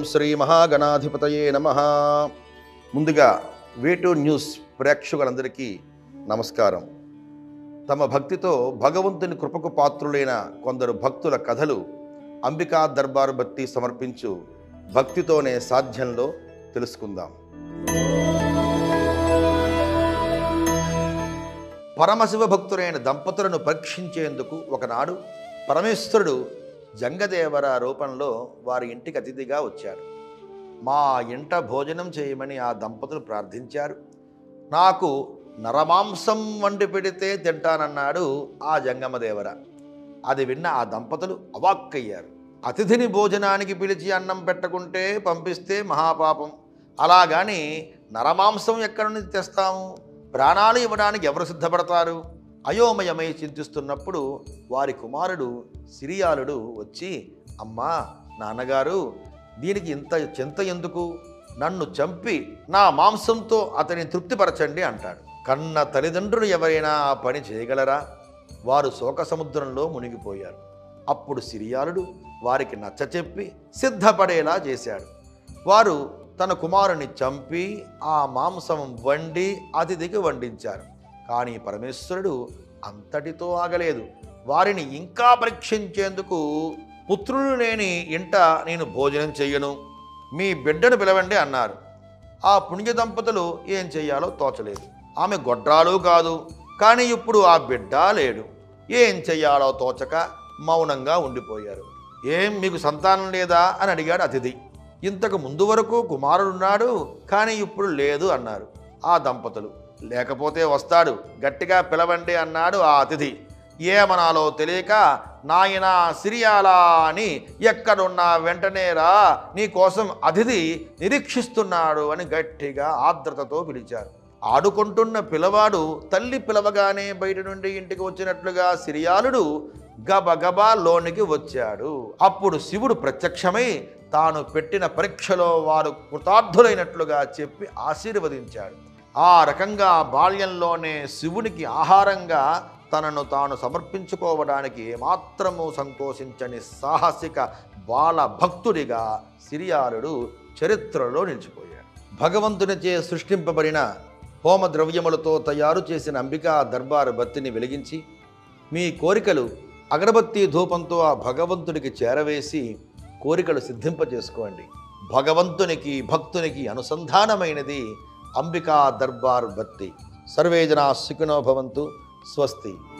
శ్రీ మహాగణాధిపతయే నమ ముందుగా వేటు న్యూస్ ప్రేక్షకులందరికీ నమస్కారం తమ భక్తితో భగవంతుని కృపకు పాత్రులైన కొందరు భక్తుల కథలు అంబికా దర్బారు భక్తి సమర్పించు భక్తితోనే సాధ్యంలో తెలుసుకుందాం పరమశివ భక్తులైన దంపతులను పరీక్షించేందుకు ఒకనాడు పరమేశ్వరుడు జంగదేవర రూపంలో వారి ఇంటికి అతిథిగా వచ్చాడు మా ఇంట భోజనం చేయమని ఆ దంపతులు ప్రార్థించారు నాకు నరమాంసం వండి పెడితే తింటానన్నాడు ఆ జంగమదేవర అది విన్న ఆ దంపతులు అవాక్కయ్యారు అతిథిని భోజనానికి పిలిచి అన్నం పెట్టకుంటే పంపిస్తే మహాపాపం అలాగాని నరమాంసం ఎక్కడి నుంచి తెస్తాము ప్రాణాలు ఇవ్వడానికి ఎవరు సిద్ధపడతారు అయోమయమై చింతిస్తున్నప్పుడు వారి కుమారుడు సిరియాలుడు వచ్చి అమ్మా నాన్నగారు దీనికి ఇంత చింత ఎందుకు నన్ను చంపి నా మాంసంతో అతని తృప్తిపరచండి అంటాడు కన్న తల్లిదండ్రులు ఎవరైనా ఆ పని చేయగలరా వారు శోక సముద్రంలో మునిగిపోయారు అప్పుడు సిరియాలుడు వారికి నచ్చచెప్పి సిద్ధపడేలా చేశాడు వారు తన కుమారుని చంపి ఆ మాంసం వండి అతిథికి వండించారు కానీ పరమేశ్వరుడు అంతటితో ఆగలేదు వారిని ఇంకా పరీక్షించేందుకు పుత్రులు లేని ఇంట నేను భోజనం చెయ్యను మీ బిడ్డను పిలవండి అన్నారు ఆ పుణ్య దంపతులు ఏం చెయ్యాలో తోచలేదు ఆమె గొడ్రాలు కాదు కానీ ఇప్పుడు ఆ బిడ్డ లేడు ఏం చెయ్యాలో తోచక మౌనంగా ఉండిపోయారు ఏం మీకు సంతానం లేదా అని అడిగాడు అతిథి ఇంతకు ముందు వరకు కుమారుడున్నాడు కానీ ఇప్పుడు లేదు అన్నారు ఆ దంపతులు లేకపోతే వస్తాడు గట్టిగా పిలవండి అన్నాడు ఆ అతిథి ఏమనాలో తెలియక నాయనా సిరియాలా అని ఎక్కడున్నా వెంటనే రా నీ కోసం అతిథి నిరీక్షిస్తున్నాడు అని గట్టిగా ఆర్ద్రతతో పిలిచారు ఆడుకుంటున్న పిల్లవాడు తల్లి పిలవగానే బయట నుండి ఇంటికి వచ్చినట్లుగా సిరియాలుడు గబగబా లోనికి వచ్చాడు అప్పుడు శివుడు ప్రత్యక్షమై తాను పెట్టిన పరీక్షలో వారు కృతార్థులైనట్లుగా చెప్పి ఆశీర్వదించాడు ఆ రకంగా బాల్యంలోనే శివునికి ఆహారంగా తనను తాను సమర్పించుకోవడానికి ఏమాత్రము సంకోచించని సాహసిక బాల భక్తుడిగా సిరియాలుడు చరిత్రలో నిలిచిపోయాడు భగవంతునిచే సృష్టింపబడిన హోమ ద్రవ్యములతో తయారు చేసిన అంబికా దర్బారు బత్తిని వెలిగించి మీ కోరికలు అగరబత్తి ధూపంతో ఆ భగవంతుడికి చేరవేసి కోరికలు సిద్ధింపజేసుకోండి భగవంతునికి భక్తునికి అనుసంధానమైనది అంబికా దర్బార్ బత్తి సర్వే జనా సుఖినో భవంతు స్వస్తి